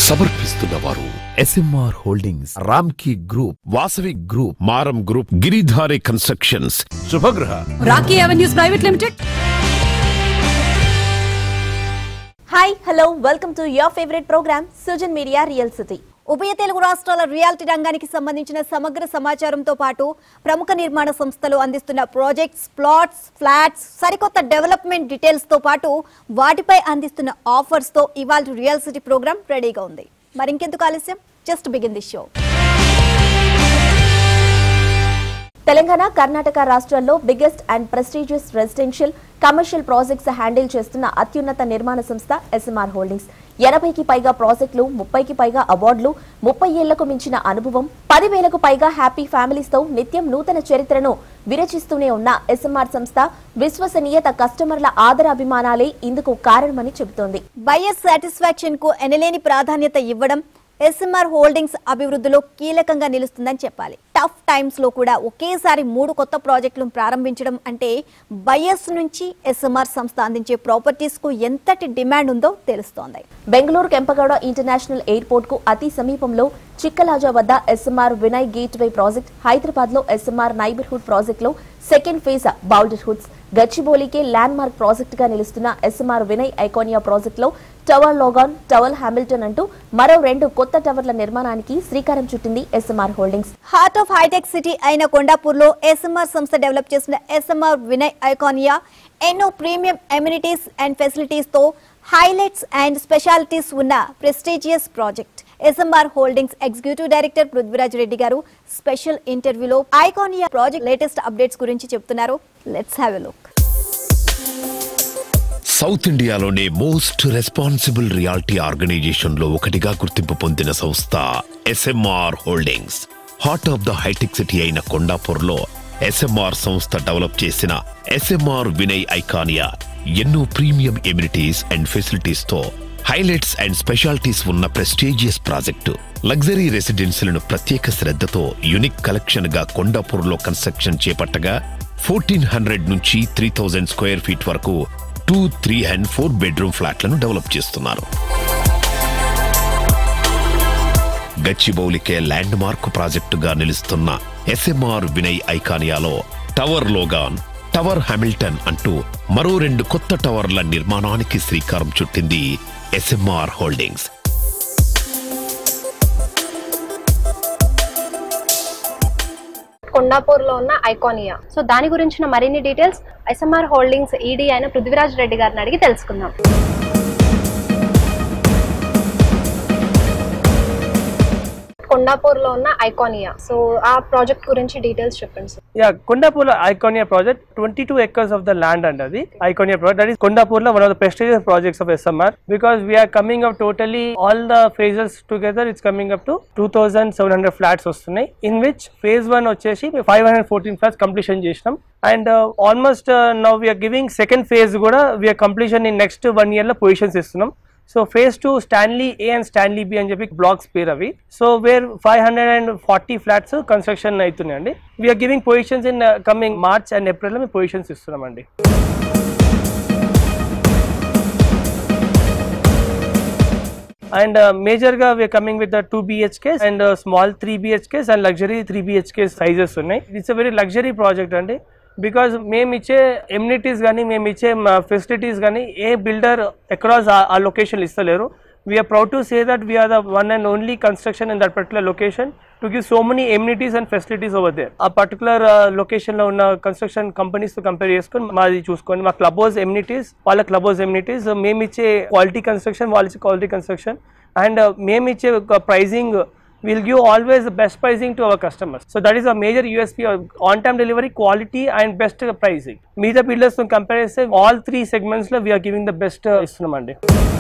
సమర్పిస్తున్న వారు SMR holdings Ramky group Vasavi group Maram group Giridhari constructions Shubhagraha Rocky avenues private limited hi hello welcome to your favourite programme Sujan media real city ఉభయ తెలుగు రాష్ట్రాల reality రంగానికి సంబంధించిన సమగ్ర సమాచారంతో పాటు ప్రముఖ నిర్మాణ సంస్థలు అందిస్తున్న ప్రాజెక్ట్స్ ప్లాట్స్ ఫ్లాట్స్ సరికొత్త డెవలప్మెంట్ డీటెయిల్స్ తో పాటు వాటిపై అందిస్తున్న ఆఫర్స్ తో ఇవాళ రియల్ సిటీ ప్రోగ్రామ్ రెడీగా ఉంది మరింకెందుకు ఆలస్యం just begin the show Telangana Karnataka రాష్ట్రాల్లో biggest and prestigious residential commercial projects handle చేస్తున్న అత్యున్నత నిర్మాణ సంస్థ ఎస్ఎంఆర్ హోల్డింగ్స్ ఎనభైకి పైగా ప్రాజెక్టులు ముప్పైకి పైగా అవార్డులు ముప్పై ఏళ్లకు మించిన అనుభవం పదివేలకు పైగా హ్యాపీ ఫ్యామిలీస్ తో నిత్యం నూతన చరిత్రను విరచిస్తూనే ఉన్న ఎస్ఎంఆర్ సంస్థ విశ్వసనీయత కస్టమర్ల ఆదరాభిమానాలే ఇందుకు కారణమని చెబుతోంది బయర్ సాటిస్ఫాక్షన్ కు ఎనలేని ప్రాధాన్యత ఇవ్వడం ఎస్ఎంఆర్ హోల్డింగ్స్ అభివృద్ధిలో కీలకంగా నిలుస్తుందని చెప్పాలి టఫ్ టైమ్స్ లో కూడా ఒకేసారి మూడు కొత్త ప్రాజెక్టులను ప్రారంభించడం అంటే బయర్స్ నుంచి ఎస్ఎంఆర్ సంస్థ అందించే ప్రాపర్టీస్ కు ఎంతటి డిమాండ్ ఉందో తెలుస్తోంది బెంగళూరు కెంపగౌడ ఇంటర్నేషనల్ ఎయిర్పోర్ట్ కు అతి సమీపంలో చిక్కలాజా వద్ద SMR Vinay Gateway project Hyderabad లో ఎస్ఎంఆర్ నైబర్హుడ్ ప్రాజెక్ట్ లో సెకండ్ ఫేజ్ బౌల్డర్ హుడ్స్ గచ్చిబౌలికే ల్యాండ్ మార్క్ ప్రాజెక్ట్ గా నిలుస్తున్న ఎస్ఎంఆర్ వినయ్ ఐకోనియా ప్రాజెక్ట్ లో టవర్ లోగాన్ టవర్ హామిల్టన్ అంటూ మరో రెండు కొత్త టవర్ల నిర్మాణానికి శ్రీకారం చుట్టింది SMR holdings heart of hitech city అయిన కొండాపూర్ లో ఎస్ఎంఆర్ సంస్థ డెవలప్ చేసిన ఎస్ఎంఆర్ వినయ్ ఐకానియా ఎన్నో ప్రీమియం ఎమ్యూనిటీస్ అండ్ ఫెసిలిటీస్ తో హైలైట్స్ అండ్ స్పెషాలిటీస్ ఉన్న prestigious project SMR holdings executive director Prithviraj Reddy garu special ఇంటర్వ్యూలో ఐకానియా ప్రాజెక్ట్ లేటెస్ట్ అప్డేట్స్ గురించి చెప్తున్నారు let's have a look south ఇండియాలోనే మోస్ట్ రెస్పాన్సిబుల్ రియాలిటీ ఆర్గనైజేషన్ లో ఒకటిగా గుర్తింపు పొందిన సంస్థ SMR holdings heart of the hitech city అయిన కొండాపూర్లో ఎస్ఎంఆర్ సంస్థ డెవలప్ చేసిన ఎస్ఎంఆర్ వినయ్ ఐకానియా ఎన్నో ప్రీమియం ఎమ్యూనిటీస్ అండ్ ఫెసిలిటీస్ తో హైలైట్స్ అండ్ స్పెషాలిటీస్ ఉన్న ప్రెస్టీజియస్ ప్రాజెక్టు లగ్జరీ రెసిడెన్సీలను ప్రత్యేక శ్రద్ధతో యునిక్ కలెక్షన్ గా కొండాపూర్లో కన్స్ట్రక్షన్ చేపట్టగా ఫోర్టీన్ హండ్రెడ్ నుంచి త్రీ థౌజండ్ స్క్వేర్ ఫీట్ వరకు two three and four bedroom ఫ్లాట్లను డెవలప్ చేస్తున్నారు గచ్చిబౌలికే ల్యాండ్ మార్క్ ప్రాజెక్టుగా నిలుస్తున్న ఎస్ఎంఆర్ వినయ్ ఐకానియాలో టవర్ లోగాన్ టవర్ హామిల్టన్ అంటూ మరో రెండు కొత్త టవర్ల నిర్మాణానికి శ్రీకారం చుట్టింది ఎస్ఎంఆర్ హోల్డింగ్స్ కొండాపూర్ లో ఉన్న ఐకానియా సో దాని గురించిన మరిన్ని డీటెయిల్స్ ఎస్ఎంఆర్ హోల్డింగ్స్ ఈడీ అయిన పృథ్వీరాజ్ రెడ్డి గారిని అడిగి తెలుసుకుందాం కొండాపూర్ లో ఉన్న ఐకానియా సో ఆ ప్రాజెక్ట్ గురించి డీటెయిల్స్ చెప్పండి sir yeah Kondapur Iconia project twenty two acres of the land and అది Iconia project that is Kondapur లో one of the prestigious projects of SMR because we're coming up totally all the phases together it's coming up to two thousand seven hundred flats వస్తున్నాయి in which phase one వచ్చేసి five hundred fourteen flats completion చేసినాం and almost now we are giving second phase కూడా we're completion in next one year లో positions ఇస్తున్నాం so phase two Stanley A and Stanley B అని చెప్పి blocks పేరు అవి so where five hundred and forty flats construction అవుతున్నాయండి we're giving positions in coming March and ఏప్రిల్లో మేము positions ఇస్తున్నామండి అండ్ మేజర్గా we're coming with the two BHK and small three BHKs and luxury three BHK sizes ఉన్నాయి it's a very luxury project అండి because మేము ఇచ్చే amenities కానీ మేము ఇచ్చే ఫెసిలిటీస్ కానీ ఏ బిల్డర్ అక్రాస్ ఆ లొకేషన్ ఇస్తలేరు we're proud to say that we're the one and only construction in that particular location to give so many amenities and facilities over there ఆ పర్టికులర్ లొకేషన్లో ఉన్న కన్స్ట్రక్షన్ కంపెనీస్తో కంపేర్ చేసుకొని మాది చూసుకోండి మా క్లబ్ హౌస్ ఎమ్యూనిటీస్ వాళ్ళ క్లబ్ హౌస్ ఎమ్యూనిటీస్ మేము ఇచ్చే క్వాలిటీ కన్స్ట్రక్షన్ వాళ్ళు ఇచ్చే క్వాలిటీ కన్స్ట్రక్షన్ అండ్ మేము ఇచ్చే pricing we'll give always the best pricing to our customers. So that is a major USP of on-time delivery, quality and best pricing. మిగతా builders compare చేస్తే all three segments లో we're giving the best ఇస్తున్నామండి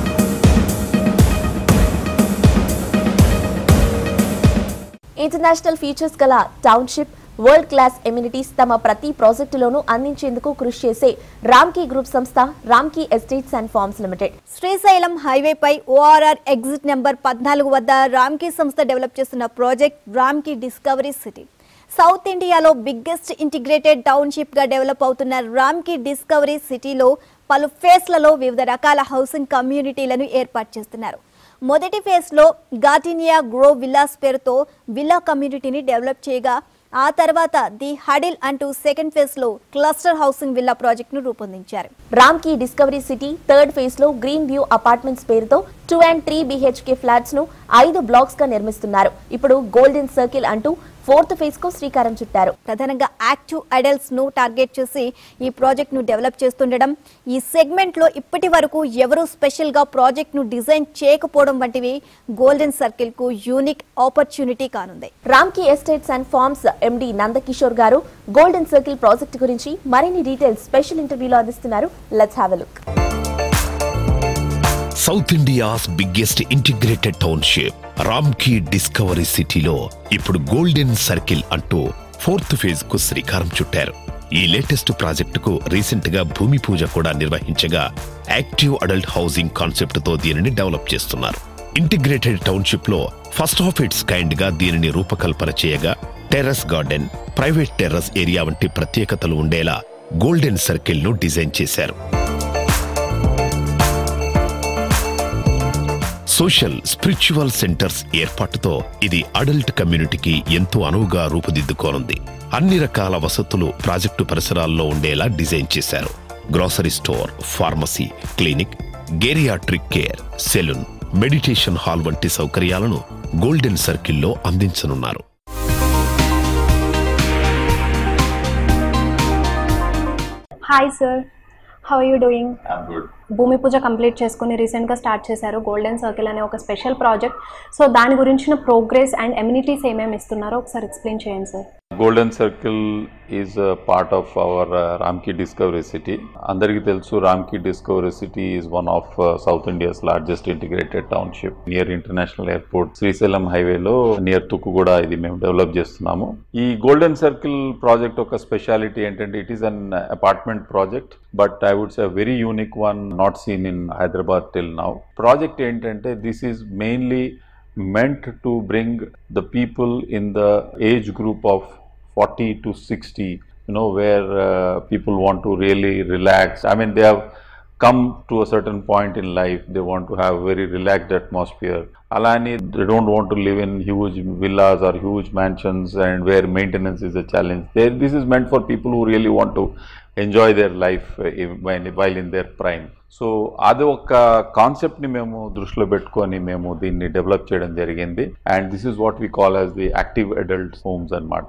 international features గల township world class amenities తమ ప్రతి ప్రాజెక్టులోనూ అందించేందుకు కృషి చేసే రామ్కీ గ్రూప్ సంస్థ Ramky estates and farms limited Srisailam హైవేపై ఓఆర్ఆర్ ఎగ్జిట్ నెంబర్ పద్నాలుగు వద్ద రామ్కీ సంస్థ డెవలప్ చేస్తున్న project Ramky discovery city south ఇండియాలో బిగ్గెస్ట్ ఇంటిగ్రేటెడ్ టౌన్షిప్ గా డెవలప్ అవుతున్న రామ్కీ డిస్కవరీ సిటీలో పలు ఫేస్లలో వివిధ రకాల హౌసింగ్ కమ్యూనిటీలను ఏర్పాటు చేస్తున్నారు మొదటి ఫేజ్లో గార్డినియా గ్రో విల్లాస్ పేరుతో విల్లా కమ్యూనిటీని డెవలప్ చేయగా ఆ తర్వాత ది హడిల్ అంటూ సెకండ్ ఫేజ్లో క్లస్టర్ హౌసింగ్ విల్లా ప్రాజెక్టును రూపొందించారు Ramky discovery city third phase లో గ్రీన్ వ్యూ అపార్ట్మెంట్స్ పేరుతో two and three BHK flats ను ఐదు బ్లాక్స్ గా నిర్మిస్తున్నారు ఇప్పుడు గోల్డెన్ సర్కిల్ అంటూ ఫోర్త్ ఫేజ్ కు శ్రీకారం చుట్టారు ప్రధానంగా యాక్టివ్ అడల్ట్స్ ను టార్గెట్ చేసి ఈ ప్రాజెక్ట్ ను డెవలప్ చేస్తుండడం ఈ సెగ్మెంట్ లో ఇప్పటి వరకు ఎవరూ స్పెషల్ గా ప్రాజెక్ట్ ను డిజైన్ చేయకపోవడం వంటివి గోల్డెన్ సర్కిల్ కు యూనిక్ ఆపర్చునిటీ కానుంది Ramky estates and farms MD Nandakishore garu golden circle project గురించి మరిన్ని డీటెయిల్స్ స్పెషల్ ఇంటర్వ్యూలో అందిస్తున్నారు let's have look south India's biggest integrated township Ramky discovery సిటీలో ఇప్పుడు గోల్డెన్ సర్కిల్ అంటూ ఫోర్త్ ఫేజ్ కు శ్రీకారం చుట్టారు ఈ లేటెస్ట్ ప్రాజెక్టుకు రీసెంట్ గా భూమి పూజ కూడా నిర్వహించగా యాక్టివ్ అడల్ట్ హౌసింగ్ కాన్సెప్ట్ తో దీనిని డెవలప్ చేస్తున్నారు ఇంటిగ్రేటెడ్ టౌన్షిప్ లో ఫస్ట్ ఆఫ్ ఇట్స్ కైండ్ గా దీనిని రూపకల్పన చేయగా terrace garden private terrace area వంటి ప్రత్యేకతలు ఉండేలా గోల్డెన్ సర్కిల్ ను డిజైన్ చేశారు సోషల్ స్పిరిచువల్ సెంటర్స్ ఏర్పాటుతో ఇది అడల్ట్ కమ్యూనిటీకి ఎంతో అనువుగా రూపుదిద్దుకోనుంది అన్ని రకాల వసతులు ప్రాజెక్టు పరిసరాల్లో ఉండేలా డిజైన్ చేశారు grocery store pharmacy clinic geriatric care salon meditation hall వంటి సౌకర్యాలను గోల్డెన్ సర్కిల్లో అందించనున్నారు hi sir how you doing I'm good. భూమి పూజ కంప్లీట్ చేసుకుని రీసెంట్గా స్టార్ట్ చేశారు గోల్డెన్ సర్కిల్ అనే ఒక స్పెషల్ ప్రాజెక్ట్ సో దాని గురించిన ప్రోగ్రెస్ అండ్ ఎమ్యూనిటీస్ ఏమేమి ఇస్తున్నారో ఒకసారి ఎక్స్ప్లెయిన్ చేయండి sir Golden Circle is a part of our uh, Ramki Discovery City. అందరికీ తెలుసు Ramky discovery city is one of south India's largest integrated township near international airport Srisailam హైవేలో near Tukkuguda ఇది మేము డెవలప్ చేస్తున్నాము ఈ గోల్డెన్ సర్కిల్ ప్రాజెక్ట్ ఒక speciality ఏంటంటే it is an apartment project but I would say very unique one not seen in Hyderabad till now project ఏంటంటే this is mainly meant to bring the people in the age group of 40 to 60 you know where uh, people want to really relax i mean they have come to a certain point in life they want to have very relaxed atmosphere alani they don't want to live in huge villas or huge mansions and where maintenance is a challenge they, this is meant for people who really want to enjoy their life uh, in- while, while in their prime so అది ఒక కాన్సెప్ట్ని మేము దృష్టిలో పెట్టుకొని మేము దీన్ని develop చేయడం జరిగింది and this is what we call as the active adult homes అన్నమాట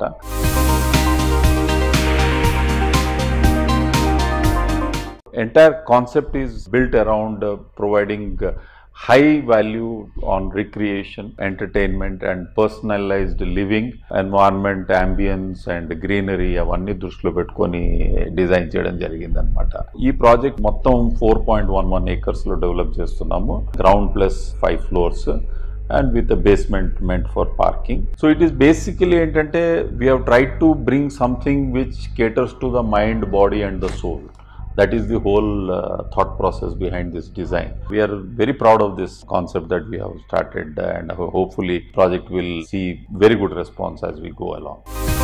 entire concept is built around uh, providing uh, high value on recreation entertainment and personalized living environment ambience and greenery అవన్నీ దృష్టిలో పెట్టుకొని design చేయడం జరిగింది అనమాట ఈ project మొత్తం four point one one acres లో డెవలప్ చేస్తున్నాము ground plus five floors and with basement మెంట్ for parking so it is basically ఏంటంటే we have try to bring something which caters to the mind body and the soul that is the whole uh, thought process behind this design we are very proud of this concept that we have started and ho- hopefully project will see very good response as we go along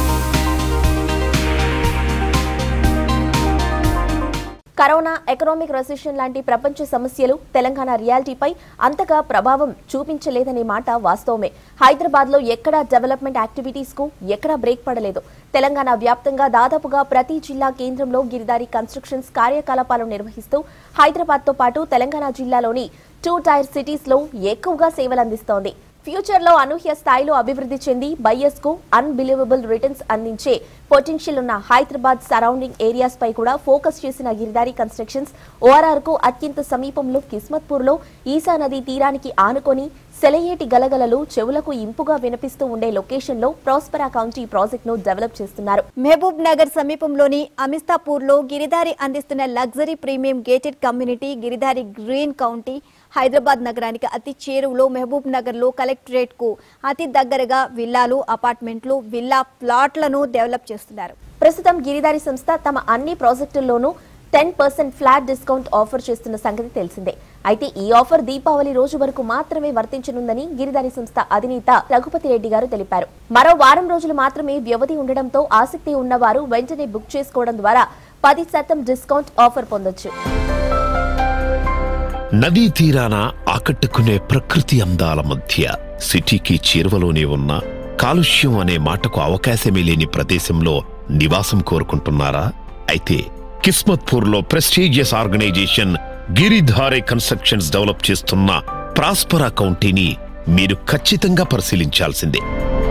corona economic recession లాంటి ప్రపంచ సమస్యలు తెలంగాణ రియాలిటీపై అంతగా ప్రభావం చూపించలేదనే మాట వాస్తవమే హైదరాబాద్ లో ఎక్కడా development activities కు ఎక్కడా బ్రేక్ పడలేదు తెలంగాణ వ్యాప్తంగా దాదాపుగా ప్రతి జిల్లా కేంద్రంలో గిరిదారి కన్స్ట్రక్షన్స్ కార్యకలాపాలు నిర్వహిస్తూ హైదరాబాద్ తో పాటు తెలంగాణ జిల్లాలోని టూ టైర్ సిటీస్ లో ఎక్కువగా సేవలందిస్తోంది ఫ్యూచర్ లో అనూహ్య స్థాయిలో అభివృద్ధి చెంది బయ్యర్స్ కు అన్బిలీవబుల్ రిటర్న్స్ అందించే పొటెన్షియల్ ఉన్న హైదరాబాద్ సరౌండింగ్ ఏరియాస్ పై కూడా ఫోకస్ చేసిన గిరిదారి కన్స్ట్రక్షన్స్ ఓఆర్ఆర్ కు అత్యంత సమీపంలో కిస్మత్పూర్ లో ఈసా నది తీరానికి ఆనుకొని సెలయేటి గలగలలు చెవులకు ఇంపుగా వినిపిస్తూ ఉండే లొకేషన్ లో ప్రాస్పరా కౌంటీ ప్రాజెక్ట్ ను డెవలప్ చేస్తున్నారు మహబూబ్ నగర్ సమీపంలోని అమిస్తాపూర్ లో గిరిదారి అందిస్తున్న luxury premium gated community Giridhari green county Hyderabad నగరానికి అతి చేరువలో మహబూబ్ నగర్ లో కలెక్టరేట్ కు అతి దగ్గరగా విల్లాలు అపార్ట్మెంట్లు విల్లా ప్లాట్లను డెవలప్ చేస్తున్నారు ప్రస్తుతం గిరిదారి సంస్థ తమ అన్ని ప్రాజెక్టుల్లోనూ ten percent flat discount offer చేస్తున్న సంగతి తెలిసిందే అయితే ఈ ఆఫర్ దీపావళి రోజు వరకు మాత్రమే వర్తించనుందని గిరిదారి సంస్థ అధినేత రఘుపతి రెడ్డి గారు తెలిపారు మరో వారం రోజులు మాత్రమే వ్యవధి ఉండడంతో ఆసక్తి ఉన్నవారు వెంటనే బుక్ చేసుకోవడం ద్వారా పది శాతం డిస్కౌంట్ ఆఫర్ పొందొచ్చు నదీ తీరాన ఆకట్టుకునే ప్రకృతి అందాల మధ్య సిటీకి చేరువలోనే ఉన్న కాలుష్యం అనే మాటకు అవకాశమే లేని ప్రదేశంలో నివాసం కోరుకుంటున్నారా అయితే కిస్మత్పూర్లో prestigious organization Giridhari constructions develop చేస్తున్న ప్రాస్పరా కౌంటీని మీరు ఖచ్చితంగా పరిశీలించాల్సిందే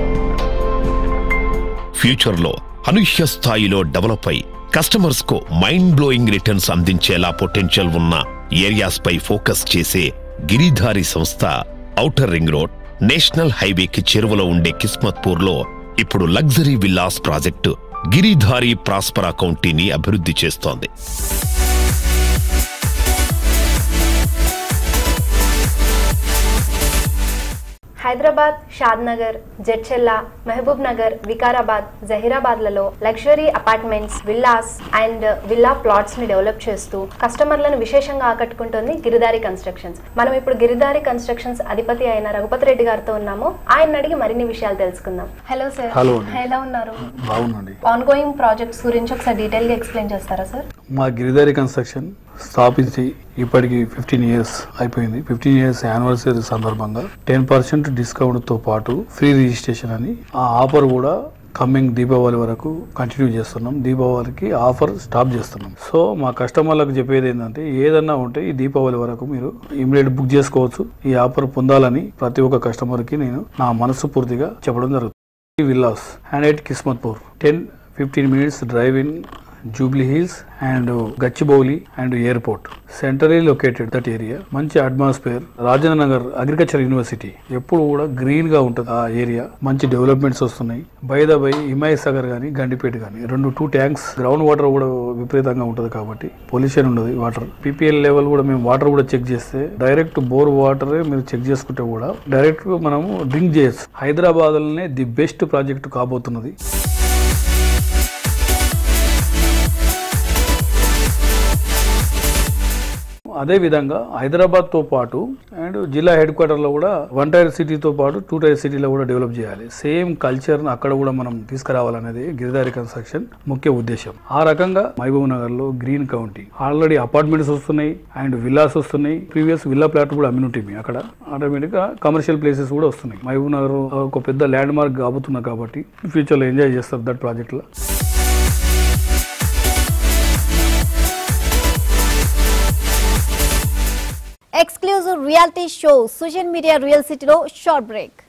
ఫ్యూచర్లో అనూహ్య స్థాయిలో డెవలప్ అయి కస్టమర్స్ కు మైండ్ బ్లోయింగ్ రిటర్న్స్ అందించేలా పొటెన్షియల్ ఉన్న ఏరియాస్ పై ఫోకస్ చేసే గిరిధారి సంస్థ ఔటర్ రింగ్ రోడ్ నేషనల్ హైవేకి చెరువులో ఉండే కిస్మత్పూర్ లో ఇప్పుడు luxury villas project Giridhari Prospera కౌంటీని అభివృద్ధి చేస్తోంది హైదరాబాద్ షాద్నగర్ జడ్చెల్లా మహబూబ్ నగర్ వికారాబాద్ జహీరాబాద్లలో luxury apartments villas and villa plots ని డెవలప్ చేస్తూ కస్టమర్లను విశేషంగా ఆకట్టుకుంటుంది గిరిదారి కన్స్ట్రక్షన్స్ మనం ఇప్పుడు గిరిదారి కన్స్ట్రక్షన్స్ అధిపతి అయిన రఘుపతి రెడ్డి గారితో ఉన్నాము ఆయన అడిగి మరిన్ని విషయాలు తెలుసుకుందాం హలో సార్ హలో అండి. ఎలా ఉన్నారు బాగుందండి ఆన్ గోయింగ్ ప్రాజెక్ట్స్ గురించి ఒకసారి డీటెయిల్ గా ఎక్స్ప్లెయిన్ చేస్తారా సార్ మా గిరిదారి కన్స్ట్రక్షన్ స్థాపించి ఇప్పటికి ఫిఫ్టీన్ ఇయర్స్ అయిపోయింది ఫిఫ్టీన్ ఇయర్స్ యానివర్సరీ సందర్భంగా టెన్ పర్సెంట్ డిస్కౌంట్ తో పాటు ఫ్రీ రిజిస్ట్రేషన్ అని ఆ ఆఫర్ కూడా కమ్మింగ్ దీపావళి వరకు కంటిన్యూ చేస్తున్నాం దీపావళికి ఆఫర్ స్టాప్ చేస్తున్నాం సో మా కస్టమర్లకు చెప్పేది ఏంటంటే ఏదన్నా ఉంటే ఈ దీపావళి వరకు మీరు ఇమీడియట్ బుక్ చేసుకోవచ్చు ఈ ఆఫర్ పొందాలని ప్రతి ఒక్క కస్టమర్కి నేను నా మనసు పూర్తిగా చెప్పడం జరుగుతుంది villas and at Kismatpur ten fifteen minutes drive in Jubilee Hills and Gachibowli and airport centrally located that area మంచి atmosphere Rajendranagar agriculture university ఎప్పుడు కూడా గ్రీన్ గా ఉంటుంది ఆ ఏరియా మంచి డెవలప్మెంట్స్ వస్తున్నాయి by the by Himayat Sagar కానీ గండిపేట కానీ రెండు టూ ట్యాంక్స్ గ్రౌండ్ వాటర్ కూడా విపరీతంగా ఉంటుంది కాబట్టి పొల్యూషన్ ఉండదు వాటర్ పీపీఎల్ లెవెల్ కూడా మేము వాటర్ కూడా చెక్ చేస్తే డైరెక్ట్ బోర్ వాటర్ మీరు చెక్ చేసుకుంటే కూడా డైరెక్ట్ మనము డ్రింక్ చేయొచ్చు హైదరాబాద్ లోనే ది బెస్ట్ ప్రాజెక్ట్ కాబోతున్నది అదే విధంగా హైదరాబాద్ తో పాటు అండ్ జిల్లా హెడ్ క్వార్టర్ లో కూడా వన్ టైర్ సిటీతో పాటు టూ టైర్ సిటీలో కూడా డెవలప్ చేయాలి సేమ్ కల్చర్ అక్కడ కూడా మనం తీసుకురావాలనేది గిరిదారి కన్స్ట్రక్షన్ ముఖ్య ఉద్దేశం ఆ రకంగా మహబూబ్ నగర్ లో గ్రీన్ కౌంటీ ఆల్రెడీ అపార్ట్మెంట్స్ వస్తున్నాయి అండ్ విల్లాస్ వస్తున్నాయి ప్రీవియస్ విల్లా ప్లాట్ కూడా అమ్యూనిటీ అక్కడ ఆటోమేటిక్ గా కమర్షియల్ ప్లేసెస్ కూడా వస్తున్నాయి మహబూబ్ నగర్ ఒక పెద్ద ల్యాండ్ మార్క్ కాబోతున్నా కాబట్టి ఫ్యూచర్ లో ఎంజాయ్ చేస్తారు దట్ ప్రాజెక్ట్ లో exclusive reality show Sujan media real సిటీలో షార్ట్ బ్రేక్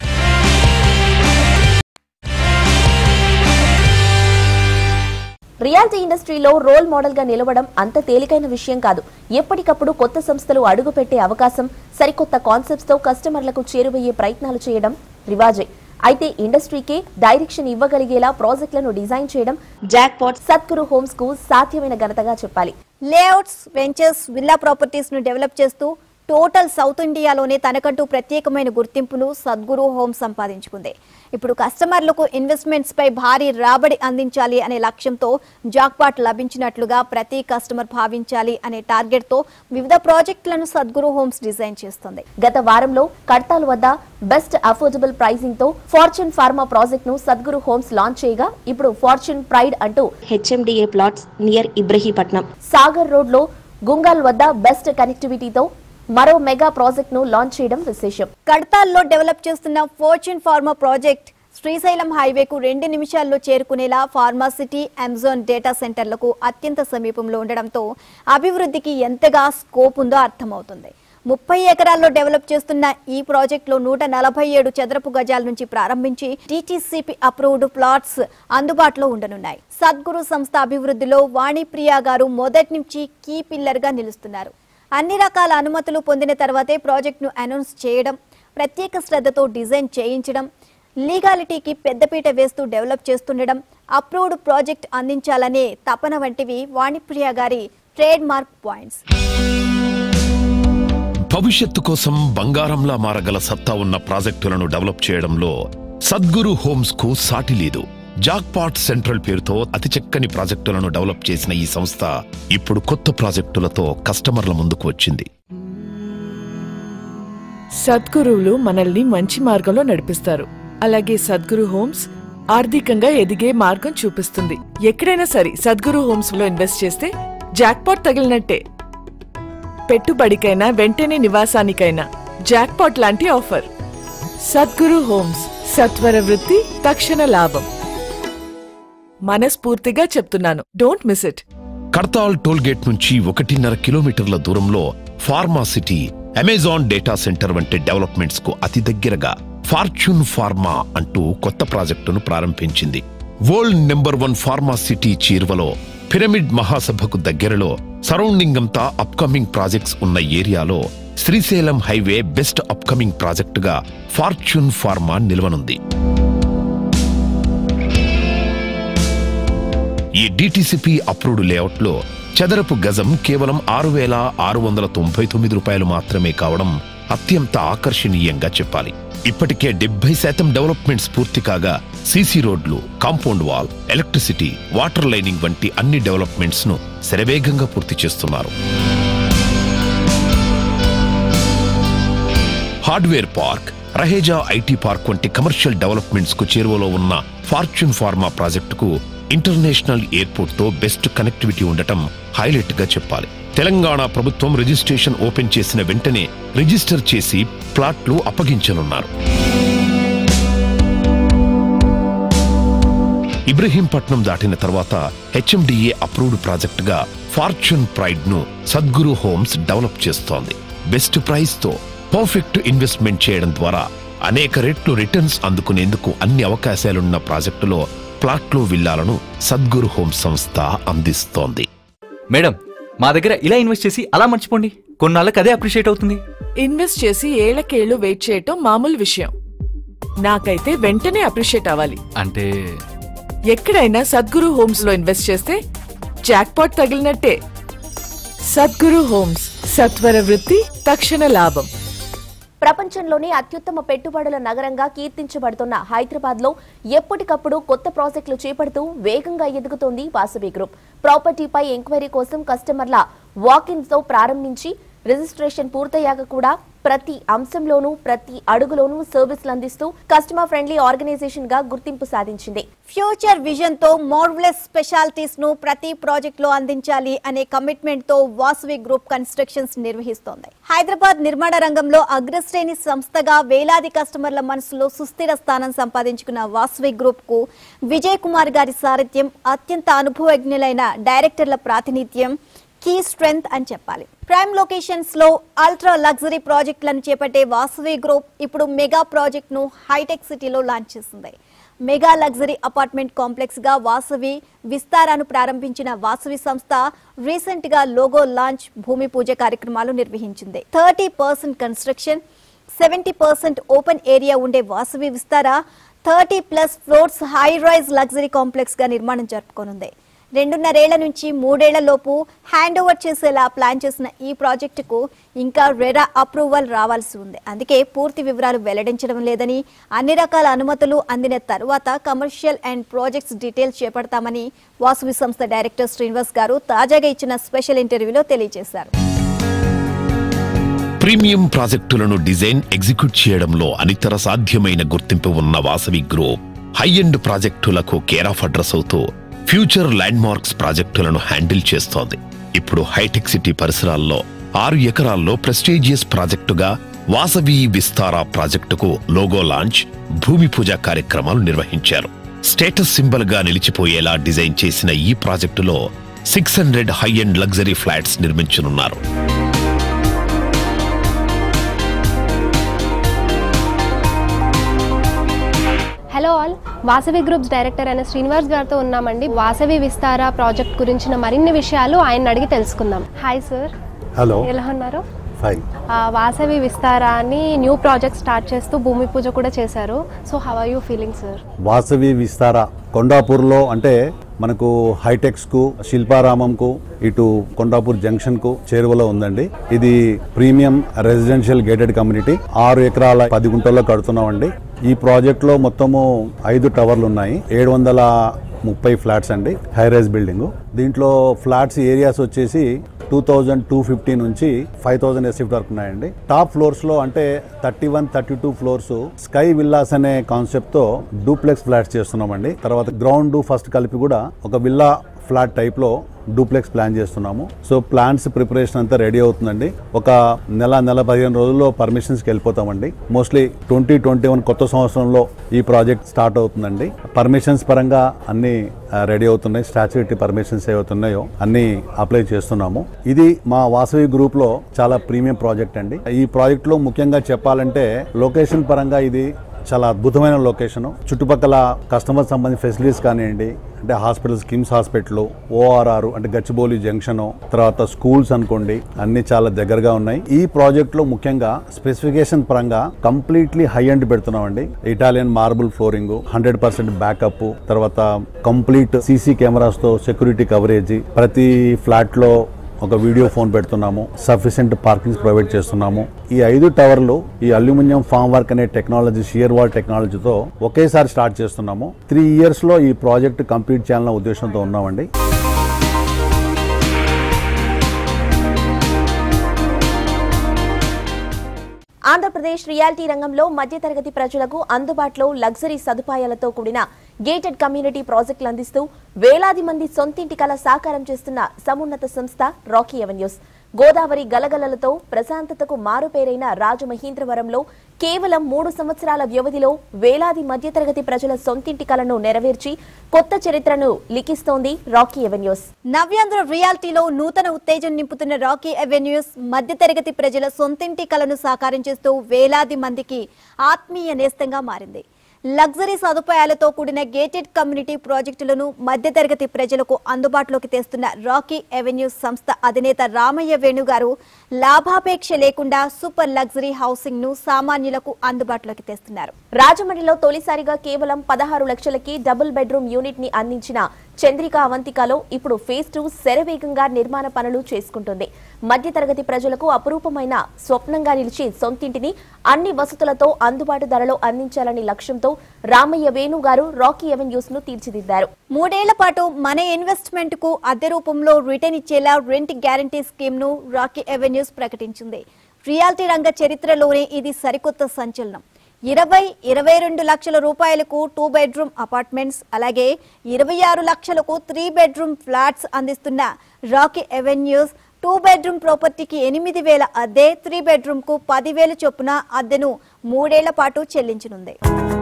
రియాలిటీ ఇండస్ట్రీలో రోల్ మోడల్ గా నిలవడం అంత తేలికైన విషయం కాదు ఎప్పటికప్పుడు కొత్త సంస్థలు అడుగుపెట్టే అవకాశం సరికొత్త కాన్సెప్ట్స్ తో కస్టమర్లకు చేరువయ్యే ప్రయత్నాలు చేయడం రివాజే అయితే ఇండస్ట్రీకే డైరెక్షన్ ఇవ్వగలిగేలా ప్రాజెక్టులను డిజైన్ చేయడం జాక్ పాట్ సద్గురు హోమ్స్ కు సాధ్యమైన ఘనతగా చెప్పాలి లేఅవుట్స్ వెంచర్స్ విల్లా ప్రాపర్టీస్ ను డెవలప్ చేస్తూ టోటల్ సౌత్ ఇండియాలోనే తనకంటూ ప్రత్యేకమైన గుర్తింపును సద్గురు హోమ్ సంపాదించుకుంది ఇప్పుడు కస్టమర్లకు ఇన్వెస్ట్మెంట్స్ పై భారీ రాబడి అందించాలి అనే లక్ష్యంతో జాక్పాట్ లభించినట్లుగా ప్రతి కస్టమర్ భావించాలి అనే టార్గెట్ తో వివిధ ప్రాజెక్టులను సద్గురు హోమ్స్ డిజైన్ చేస్తుంది గత వారంలో కడతాల్ వద్ద బెస్ట్ అఫోర్డబుల్ ప్రైసింగ్ తో ఫార్చ్యూన్ ఫార్మా ప్రాజెక్ట్ ను సద్గురు హోమ్స్ లాంచ్ చేయగా ఇప్పుడు ఫార్చ్యూన్ ప్రైడ్ అంటూ HMDA plots near Ibrahimpatnam Sagar road లో గుంగాల్ వద్ద బెస్ట్ కనెక్టివిటీతో మరో మెగా ప్రాజెక్ట్ ను లాంచ్ చేయడం విశేషం కడతాల్లో డెవలప్ చేస్తున్న ఫార్చ్యూన్ ఫార్మా ప్రాజెక్ట్ శ్రీశైలం హైవేకు రెండు నిమిషాల్లో చేరుకునేలా ఫార్మాసిటీ అమెజాన్ డేటా సెంటర్లకు అత్యంత సమీపంలో ఉండడంతో అభివృద్ధికి ఎంతగా స్కోప్ ఉందో అర్థమవుతుంది ముప్పై ఎకరాల్లో డెవలప్ చేస్తున్న ఈ ప్రాజెక్టులో నూట నలభై ఏడు చదరపు గజాల నుంచి ప్రారంభించి టీటీసీపీ అప్రూవ్డ్ ప్లాట్స్ అందుబాటులో ఉండనున్నాయి సద్గురు సంస్థ అభివృద్ధిలో వాణిప్రియ గారు మొదటి నుంచి కీ పిల్లర్ గా నిలుస్తున్నారు అన్ని రకాల అనుమతులు పొందిన తర్వాతే ప్రాజెక్టును అనౌన్స్ చేయడం ప్రత్యేక శ్రద్ధతో డిజైన్ చేయించడం లీగాలిటీకి పెద్దపీట వేస్తూ డెవలప్ చేస్తుండడం అప్రూవ్డ్ ప్రాజెక్ట్ అందించాలనే తపన వంటివి వాణిప్రియ గారి ట్రేడ్ మార్క్ పాయింట్స్ భవిష్యత్తు కోసం బంగారంలా మారగల సత్తా ఉన్న ప్రాజెక్టులను డెవలప్ చేయడంలో సద్గురు హోమ్స్ కు సాటి లేదు జాక్పాట్ సెంట్రల్ పేరుతో అతి చక్కని ప్రాజెక్టులను డెవలప్ చేసిన ఈ సంస్థ ఇప్పుడు కొత్త ప్రాజెక్టులతో కస్టమర్ల ముందుకు వచ్చింది సద్గురువులు మనల్ని మంచి మార్గంలో నడిపిస్తారు అలాగే సద్గురు హోమ్స్ ఆర్థికంగా ఎదిగే మార్గం చూపిస్తుంది ఎక్కడైనా సరే సద్గురు హోమ్స్ లో ఇన్వెస్ట్ చేస్తే జాక్పాట్ తగిలినట్టే పెట్టుబడికైనా వెంటనే నివాసానికైనా జాక్పాట్ లాంటి ఆఫర్ సద్గురు హోమ్స్ సత్వర వృత్తి తక్షణ లాభం మనస్ఫూర్తిగా చెప్తున్నాను don't miss it Kadthal toll gate నుంచి ఒకటిన్నర కిలోమీటర్ల దూరంలో pharma city Amazon data centre వంటి డెవలప్మెంట్స్ కు అతి దగ్గరగా ఫార్చ్యూన్ ఫార్మా అంటూ కొత్త ప్రాజెక్టును ప్రారంభించింది world number one pharma city చీర్వలో పిరమిడ్ మహాసభకు దగ్గరలో సరౌండింగ్ అంతా అప్కమింగ్ ప్రాజెక్ట్స్ ఉన్న ఏరియాలో శ్రీశైలం హైవే బెస్ట్ అప్కమింగ్ ప్రాజెక్టుగా ఫార్చ్యూన్ ఫార్మా నిలవనుంది ఈ డిటిసిపి అప్రూవ్డ్ లేఅవుట్లో చదరపు గజం కేవలం ఆరు వేల ఆరు వందల తొంభై తొమ్మిది రూపాయలు మాత్రమే కావడం అత్యంత ఆకర్షణీయంగా చెప్పాలి ఇప్పటికే డెబ్బై శాతం డెవలప్మెంట్స్ పూర్తి కాగా సీసీ రోడ్లు compound wall electricity water lining వంటి అన్ని డెవలప్మెంట్స్ ను శరవేగంగా పూర్తి చేస్తున్నారు hardware park Raheja IT park వంటి కమర్షియల్ డెవలప్మెంట్స్ కు చేరువలో ఉన్న ఫార్చ్యూన్ ఫార్మా ప్రాజెక్టుకు ఇంటర్నేషనల్ ఎయిర్పోర్ట్ తో బెస్ట్ కనెక్టివిటీ ఉండటం హైలైట్ గా చెప్పాలి తెలంగాణ ప్రభుత్వం రిజిస్ట్రేషన్ ఓపెన్ చేసిన వెంటనే రిజిస్టర్ చేసి ప్లాట్లు అప్పగించనున్నారు ఇబ్రహీంపట్నం దాటిన తర్వాత హెచ్ఎండిఏ అప్రూవ్డ్ ప్రాజెక్టుగా ఫార్చ్యూన్ ప్రైడ్ ను సద్గురు హోమ్స్ డెవలప్ చేస్తోంది బెస్ట్ ప్రైస్ తో పర్ఫెక్ట్ ఇన్వెస్ట్మెంట్ చేయడం ద్వారా అనేక రెట్లు రిటర్న్స్ అందుకునేందుకు అన్ని అవకాశాలున్న ప్రాజెక్టులో ప్లాట్లు విల్లాలను సద్గురు హోమ్స్ సంస్థ అందిస్తోంది మేడం మా దగ్గర ఇలా ఇన్వెస్ట్ చేసి అలా మర్చిపోండి కొన్నాళ్ళకి అదే అప్రిషియేట్ అవుతుంది ఇన్వెస్ట్ చేసి ఏళ్లకేళ్లు వెయిట్ చేయటం మామూలు విషయం నాకైతే వెంటనే అప్రిషియేట్ అవ్వాలి అంటే ఎక్కడైనా సద్గురు హోమ్స్ లో ఇన్వెస్ట్ చేస్తే జాక్పాట్ తగిలినట్టే సద్గురు హోమ్స్ సత్వర వృత్తి తక్షణ లాభం ప్రపంచంలోనే అత్యుత్తమ పెట్టుబడుల నగరంగా కీర్తించబడుతున్న హైదరాబాద్ లో ఎప్పటికప్పుడు కొత్త ప్రాజెక్టులు చేపడుతూ వేగంగా ఎదుగుతోంది వాసవి గ్రూప్ ప్రాపర్టీపై ఎంక్వైరీ కోసం కస్టమర్ల వాకిన్స్ తో ప్రారంభించి రిజిస్ట్రేషన్ పూర్తయ్యాక కూడా ప్రతి అంశంలోనూ ప్రతి అడుగులోనూ సర్వీసులు అందిస్తూ కస్టమర్ ఫ్రెండ్లీ ఆర్గనైజేషన్ గా గుర్తింపు సాధించింది ఫ్యూచర్ విజన్ తో మోడ్లెస్ స్పెషాలిటీస్ ను ప్రతి ప్రాజెక్ట్ లో అందించాలి అనే కమిట్మెంట్ తో వాసవి గ్రూప్ కన్స్ట్రక్షన్స్ నిర్వహిస్తోంది హైదరాబాద్ నిర్మాణ రంగంలో అగ్రశ్రేణి సంస్థగా వేలాది కస్టమర్ల మనసులో సుస్థిర స్థానం సంపాదించుకున్న వాసవి గ్రూప్ కు విజయ్ కుమార్ గారి సారథ్యం అత్యంత అనుభవజ్ఞులైన డైరెక్టర్ల ప్రాతినిధ్యం కీ స్ట్రెంగ్త్ అని చెప్పాలి ప్రైమ్ లొకేషన్స్ లో అల్ట్రా లగ్జరీ ప్రాజెక్టులను చేపట్టే వాసవి గ్రూప్ ఇప్పుడు మెగా ప్రాజెక్ట్ ను హైటెక్ సిటీలో లాంచ్ చేసింది మెగా లగ్జరీ అపార్ట్మెంట్ కాంప్లెక్స్ గా వాసవి విస్తారాను ప్రారంభించిన వాసవి సంస్థ రీసెంట్ గా లోగో లాంచ్ భూమి పూజ కార్యక్రమాలు నిర్వహించింది thirty percent construction seventy percent open area ఉండే Vasavi Vistara thirty plus floors high rise luxury complex గా నిర్మాణం జరుపుకోనుంది రెండున్నరేళ్ల నుంచి మూడేళ్ల లోపు హ్యాండ్ ఓవర్ చేసేలా ప్లాన్ చేసిన ఈ ప్రాజెక్టుకు ఇంకా రెరా అప్రూవల్ రావాల్సి ఉంది అందుకే పూర్తి వివరాలు వెల్లడించడం లేదని అన్ని రకాల అనుమతులు అందిన తరువాత కమర్షియల్ అండ్ ప్రాజెక్ట్స్ డీటెయిల్స్ చేపడతామని వాసవి సంస్థ డైరెక్టర్ శ్రీనివాస్ గారు తాజాగా ఇచ్చిన స్పెషల్ ఇంటర్వ్యూలో తెలియజేశారు ప్రీమియం ప్రాజెక్టులను డిజైన్ ఎగ్జిక్యూట్ చేయడంలో అనితర సాధ్యమైన గుర్తింపు ఉన్న వాసవి గ్రూప్ హై ఎండ్ ప్రాజెక్టులకు కేర్ ఆఫ్ అడ్రస్ అవుతూ ఫ్యూచర్ ల్యాండ్ మార్క్స్ ప్రాజెక్టులను హ్యాండిల్ చేస్తోంది ఇప్పుడు హైటెక్ సిటీ పరిసరాల్లో ఆరు ఎకరాల్లో ప్రెస్టీజియస్ ప్రాజెక్టుగా వాసవి విస్తారా ప్రాజెక్టుకు లోగో లాంచ్ భూమి పూజ కార్యక్రమాలు నిర్వహించారు స్టేటస్ సింబల్ గా నిలిచిపోయేలా డిజైన్ చేసిన ఈ ప్రాజెక్టులో six hundred high end luxury flats నిర్మించనున్నారు hello all Vasavi groups director అయిన శ్రీనివాస్ గారితో ఉన్నామండి వాసవి విస్తార ప్రాజెక్ట్ గురించిన మరిన్ని విషయాలు ఆయన అడిగి తెలుసుకుందాం హాయ్ సార్ హలో ఎలా ఉన్నారు ఫైన్ ఆ, వాసవి విస్తార అని న్యూ ప్రాజెక్ట్ స్టార్ట్ చేస్తూ భూమి పూజ కూడా చేశారు so how are you feeling sir Vasavi Vistara కొండాపూర్లో అంటే మనకు హైటెక్స్కు శిల్పారామంకు ఇటు కొండాపూర్ జంక్షన్కు చేరువలో ఉందండి ఇది ప్రీమియం రెసిడెన్షియల్ గేటెడ్ కమ్యూనిటీ ఆరు ఎకరాల పది గుంటల్లో కడుతున్నామండి ఈ ప్రాజెక్ట్లో మొత్తము ఐదు టవర్లు ఉన్నాయి ఏడు వందల ముప్పై ఫ్లాట్స్ అండి హై రైజ్ బిల్డింగ్ దీంట్లో ఫ్లాట్స్ ఏరియాస్ వచ్చేసి టూ థౌజండ్ టూ ఫిఫ్టీ నుంచి ఫైవ్ థౌజండ్ ఎస్ఎఫ్ వరకు ఉన్నాయండి టాప్ ఫ్లోర్స్ లో అంటే thirty one thirty two floors sky villas అనే కాన్సెప్ట్ తో డూప్లెక్స్ ఫ్లాట్స్ చేస్తున్నామండి తర్వాత గ్రౌండ్ ఫస్ట్ కలిపి కూడా ఒక విల్లా ఫ్లాట్ టైప్లో డూప్లెక్స్ ప్లాన్ చేస్తున్నాము సో ప్లాన్స్ ప్రిపరేషన్ అంతా రెడీ అవుతుందండి ఒక నెల నెల పదిహేను రోజుల్లో పర్మిషన్స్కి వెళ్ళిపోతామండి మోస్ట్లీ ట్వంటీ ట్వంటీ వన్ కొత్త సంవత్సరంలో ఈ ప్రాజెక్ట్ స్టార్ట్ అవుతుందండి పర్మిషన్స్ పరంగా అన్ని రెడీ అవుతున్నాయి స్టాచ్యూరిటీ పర్మిషన్స్ ఏవైతున్నాయో అన్ని అప్లై చేస్తున్నాము ఇది మా వాసవి గ్రూప్ లో చాలా ప్రీమియం ప్రాజెక్ట్ అండి ఈ ప్రాజెక్ట్ లో ముఖ్యంగా చెప్పాలంటే లొకేషన్ పరంగా ఇది చాలా అద్భుతమైన లొకేషన్ చుట్టుపక్కల కస్టమర్ సంబంధించిన ఫెసిలిటీస్ కానివ్వండి అంటే హాస్పిటల్స్ కిమ్స్ హాస్పిటల్ ఓఆర్ఆర్ అంటే గచ్చిబౌలి జంక్షన్ తర్వాత స్కూల్స్ అనుకోండి అన్ని చాలా దగ్గరగా ఉన్నాయి ఈ ప్రాజెక్ట్ లో ముఖ్యంగా స్పెసిఫికేషన్ పరంగా కంప్లీట్లీ హై అండ్ పెడుతున్నామండి Italian marble flooring hundred percent backup తర్వాత కంప్లీట్ సీసీ కెమెరాస్ తో సెక్యూరిటీ కవరేజ్ ప్రతి ఫ్లాట్ లో ఒక వీడియో ఫోన్ పెడుతున్నాము సఫిషియెంట్ పార్కింగ్స్ ప్రొవైడ్ చేస్తున్నాము ఈ ఐదు టవర్లు ఈ అల్యూమినియం ఫామ్ వర్క్ అనే టెక్నాలజీ షియర్ వాల్ టెక్నాలజీతో ఒకేసారి స్టార్ట్ చేస్తున్నాము త్రీ ఇయర్స్ లో ఈ ప్రాజెక్ట్ కంప్లీట్ చేయాలన్న ఉద్దేశంతో ఉన్నామండి ఆంధ్రప్రదేశ్ రియాలిటీ రంగంలో మధ్యతరగతి ప్రజలకు అందుబాటులో లగ్జరీ సదుపాయాలతో కూడిన గేటెడ్ కమ్యూనిటీ ప్రాజెక్టులు అందిస్తూ వేలాది మంది సొంతింటి కల సాకారం చేస్తున్న సమున్నత సంస్థ రాకీ ఎవెన్యూస్ గోదావరి గలగలలతో ప్రశాంతతకు మారుపేరైన రాజమహీంద్రవరంలో కేవలం మూడు సంవత్సరాల వ్యవధిలో వేలాది మధ్యతరగతి ప్రజల సొంతింటి కలను నెరవేర్చి కొత్త చరిత్రను లిఖిస్తోంది రాకీ ఎవెన్యూస్ నవ్యాంధ్ర రియాలిటీలో నూతన ఉత్తేజం నింపుతున్న రాకీ అవెన్యూస్ మధ్యతరగతి ప్రజల సొంతింటి కలను సాకారం చేస్తూ వేలాది మందికి ఆత్మీయ నేస్తంగా మారింది లగ్జరీ సదుపాయాలతో కూడిన గేటెడ్ కమ్యూనిటీ ప్రాజెక్టులను మధ్యతరగతి ప్రజలకు అందుబాటులోకి తెస్తున్న రాకీ అవెన్యూస్ సంస్థ అధినేత రామయ్య వేణు గారు లాభాపేక్ష లేకుండా సూపర్ లగ్జరీ హౌసింగ్ ను సామాన్యులకు అందుబాటులోకి తెస్తున్నారు రాజమండ్రిలో తొలిసారిగా కేవలం పదహారు లక్షలకి డబుల్ బెడ్రూమ్ యూనిట్ ని అందించిన చంద్రిక అవంతికలో ఇప్పుడు ఫేజ్ టూ శరవేగంగా నిర్మాణ పనులు చేసుకుంటుంది మధ్యతరగతి ప్రజలకు అపురూపమైన స్వప్నంగా నిలిచి సొంతింటిని అన్ని వసతులతో అందుబాటు ధరలో అందించాలని లక్ష్యంతో రామయ్య వేణు గారు రాకీ అవెన్యూస్ ను తీర్చిదిద్దారు మూడేళ్ల పాటు మన ఇన్వెస్ట్మెంట్ కు అద్దె రూపంలో రిటర్న్ ఇచ్చేలా రెంట్ గ్యారంటీ స్కీమ్ ను రాకీ అవెన్యూస్ ప్రకటించింది రియాలిటీ రంగ చరిత్రలోనే ఇది సరికొత్త సంచలనం ఇరవై ఇరవై రెండు లక్షల రూపాయలకు టూ బెడ్రూమ్ అపార్ట్మెంట్స్ అలాగే ఇరవై ఆరు లక్షలకు త్రీ బెడ్రూమ్ ఫ్లాట్స్ అందిస్తున్న రాకీ అవెన్యూస్ టూ బెడ్రూమ్ ప్రాపర్టీకి ఎనిమిది వేల అద్దె త్రీ బెడ్రూమ్ కు పదివేల చొప్పున అద్దెను మూడేళ్ల పాటు చెల్లించనుంది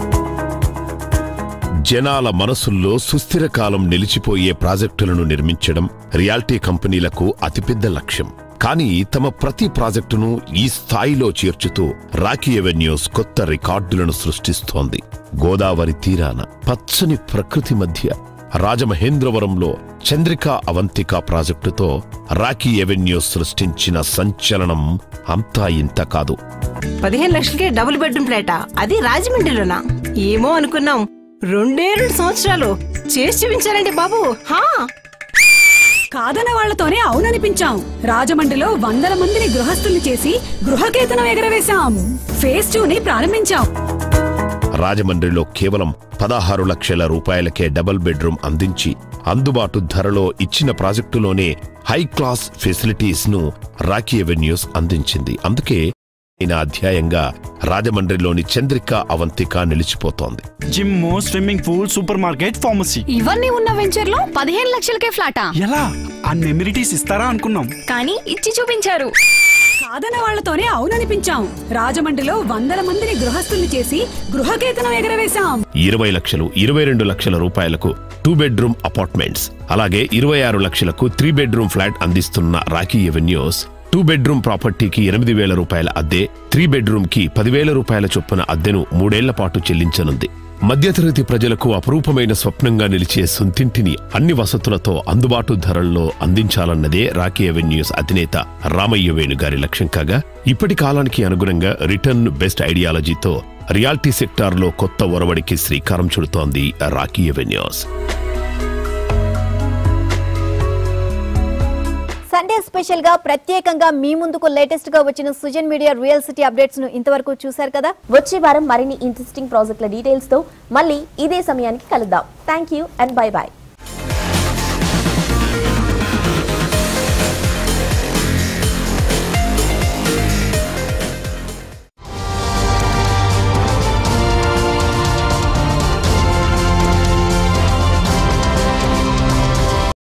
జనాల మనసుల్లో సుస్థిర కాలం నిలిచిపోయే ప్రాజెక్టులను నిర్మించడం రియాల్టీ కంపెనీలకు అతిపెద్ద లక్ష్యం కానీ తమ ప్రతి ప్రాజెక్టును ఈ స్థాయిలో చేర్చుతూ రాకీ ఎవెన్యూస్ కొత్త రికార్డులను సృష్టిస్తోంది గోదావరి తీరాన పచ్చని ప్రకృతి మధ్య రాజమహేంద్రవరంలో చంద్రికా అవంతిక ప్రాజెక్టుతో రాకీ ఎవెన్యూస్ సృష్టించిన సంచలనం అంతా ఇంత కాదు పదిహేను లక్షలకే డబుల్ బెడ్రూమ్ ఫ్లాటా అది రాజమండ్రిలోనా ఏమో అనుకున్నాం రెండే రెండు సంవత్సరాలు చేసి చూపించారండి బాబు హా కాదన్న వాళ్లతోనే అవుననిపించాం రాజమండ్రిలో వందల మందిని గృహస్థుల్ని చేసి గృహకేతనం ఎగరవేశాం ఫేజ్ టూ ని ప్రారంభించాం రాజమండ్రిలో కేవలం పదహారు లక్షల రూపాయలకే డబుల్ బెడ్రూమ్ అందించి అందుబాటు ధరలో ఇచ్చిన ప్రాజెక్టులోనే హై క్లాస్ ఫెసిలిటీస్ ను రాకీ అవెన్యూస్ అందించింది అందుకే ఈయన అధ్యాయంగా రాజమండ్రిలోని చంద్రిక అవంతిక నిలిచిపోతోంది gym swimming pool supermarket pharmacy ఇవన్నీ ఉన్న వెంచర్ లో పదిహేను లక్షలకే ఫ్లాటా ఎలా అన్ని ఎమ్యూనిటీస్ ఇస్తారా అనుకున్నాం కానీ ఇచ్చి చూపించారు కాదన్న వాళ్లతోనే అవుననిపించాం రాజమండ్రిలో వందల మందిని గృహస్థుల్ని చేసి గృహకేతనం ఎగరవేశాం ఇరవై లక్షలు ఇరవై రెండు లక్షల రూపాయలకు టూ బెడ్రూమ్ అపార్ట్మెంట్స్ అలాగే ఇరవై ఆరు లక్షలకు త్రీ బెడ్రూమ్ ఫ్లాట్ అందిస్తున్న రాకీ ఎవెన్యూస్ టూ బెడ్రూమ్ ప్రాపర్టీకి ఎనిమిది వేల రూపాయల అద్దె త్రీ బెడ్రూమ్ కి పదివేల రూపాయల చొప్పున అద్దెను మూడేళ్ల పాటు చెల్లించనుంది మధ్యతరగతి ప్రజలకు అపురూపమైన స్వప్నంగా నిలిచే సొంతింటిని అన్ని వసతులతో అందుబాటు ధరల్లో అందించాలన్నదే రాకీ అవెన్యూస్ అధినేత రామయ్య వేణు గారి లక్ష్యం కాగా ఇప్పటి కాలానికి అనుగుణంగా రిటర్న్ బెస్ట్ ఐడియాలజీతో రియాలిటీ సెక్టార్లో కొత్త ఒరవడికి శ్రీకారం చుడుతోంది రాకీ అవెన్యూస్ సండే స్పెషల్ గా ప్రత్యేకంగా మీ ముందుకు లేటెస్ట్ గా వచ్చిన Sujan media real city updates ను ఇంతవరకు చూశారు కదా వచ్చే వారం మరిన్ని ఇంట్రెస్టింగ్ ప్రాజెక్టుల డీటెయిల్స్ తో మళ్ళీ ఇదే సమయానికి కలుద్దాం thank you and bye bye